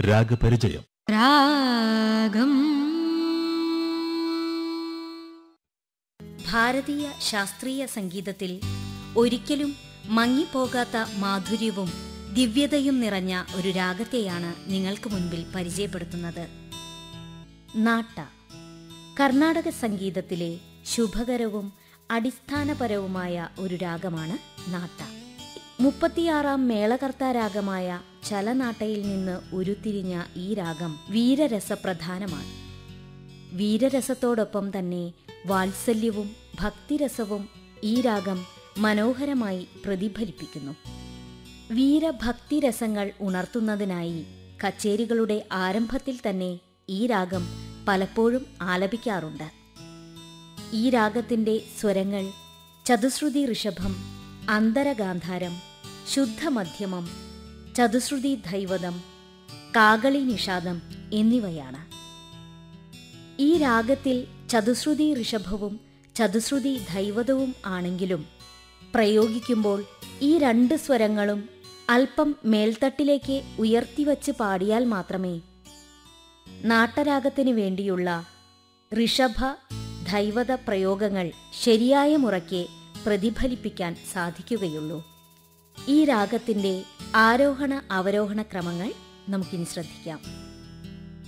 രാഗപരിചയം രാഗം ഭാരതീയ ശാസ്ത്രീയ സംഗീതത്തിൽ ഒരിക്കലും മങ്ങിപ്പോകാത്ത മാധുര്യവും ദിവ്യതയും നിറഞ്ഞ ഒരു രാഗത്തെയാണ് നിങ്ങൾക്ക് മുൻപിൽ പരിചയപ്പെടുത്തുന്നത് നാട്ട കർണാടക സംഗീതത്തിലെ ശുഭകരവും അടിസ്ഥാനപരവുമായ ഒരു രാഗമാണ് നാട്ട മുപ്പത്തിയാറാം മേളകർത്താ രാഗമായ ചലനാട്ടയിൽ നിന്ന് ഉരുത്തിരിഞ്ഞ ഈ രാഗം വീരരസപ്രധാനമാണ് വീരരസത്തോടൊപ്പം തന്നെ വാത്സല്യവും ഭക്തിരസവും ഈ രാഗം മനോഹരമായി പ്രതിഫലിപ്പിക്കുന്നു വീരഭക്തിരസങ്ങൾ ഉണർത്തുന്നതിനായി കച്ചേരികളുടെ ആരംഭത്തിൽ തന്നെ ഈ രാഗം പലപ്പോഴും ആലപിക്കാറുണ്ട് ഈ രാഗത്തിന്റെ സ്വരങ്ങൾ ചതുശ്രുതി ഋഷഭം അന്തരഗാന്ധാരം ശുദ്ധമധ്യമം ചതുശ്രുതി ധൈവതം കാകളി നിഷാദം എന്നിവയാണ് ഈ രാഗത്തിൽ ചതുശ്രുതി ഋഷഭവും ചതുശ്രുതി ധൈവതവും ആണെങ്കിലും പ്രയോഗിക്കുമ്പോൾ ഈ രണ്ട് സ്വരങ്ങളും അല്പം മേൽത്തട്ടിലേക്ക് ഉയർത്തിവച്ച് പാടിയാൽ മാത്രമേ നാട്ടരാഗത്തിനു വേണ്ടിയുള്ള ഋഷഭ ധൈവത പ്രയോഗങ്ങൾ ശരിയായ മുറയ്ക്ക് പ്രതിഫലിപ്പിക്കാൻ സാധിക്കുകയുള്ളൂ ഈ രാഗത്തിന്റെ ആരോഹണ അവരോഹണ ക്രമങ്ങൾ നമുക്കിനി ശ്രദ്ധിക്കാം